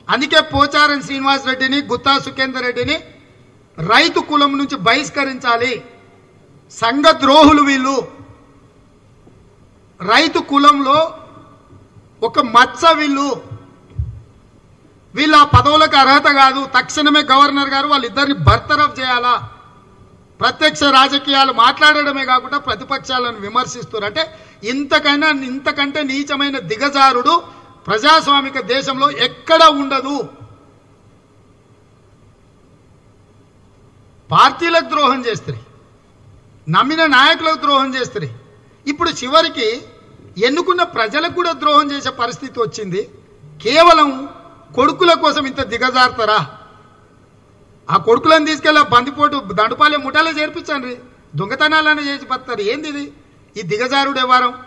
అందుకే పోచారం శ్రీనివాస్ రెడ్డిని గుత్తా సుఖేందర్ రెడ్డిని రైతు కులం నుంచి బహిష్కరించాలి సంఘ ద్రోహులు వీళ్ళు రైతు కులంలో ఒక మచ్చ వీళ్ళు వీళ్ళ ఆ పదవులకు అర్హత కాదు తక్షణమే గవర్నర్ గారు వాళ్ళిద్దరిని బర్తరఫ్ చేయాలా ప్రత్యక్ష రాజకీయాలు మాట్లాడడమే కాకుండా ప్రతిపక్షాలను విమర్శిస్తారు అంటే ఇంతకైనా ఇంతకంటే నీచమైన దిగజారుడు ప్రజాస్వామిక దేశంలో ఎక్కడ ఉండదు పార్టీలకు ద్రోహం చేస్తారు నమ్మిన నాయకులకు ద్రోహం చేస్తారు ఇప్పుడు చివరికి ఎన్నుకున్న ప్రజలకు కూడా ద్రోహం చేసే పరిస్థితి వచ్చింది కేవలం కొడుకుల కోసం ఇంత దిగజారుతారా ఆ కొడుకులను తీసుకెళ్ళి ఆ బందిపోటు దండుపాలెం ముఠాలో చేర్పించండి దొంగతనాలను చేసి పడతారు ఏంది ఇది ఈ దిగజారుడు వ్యవహారం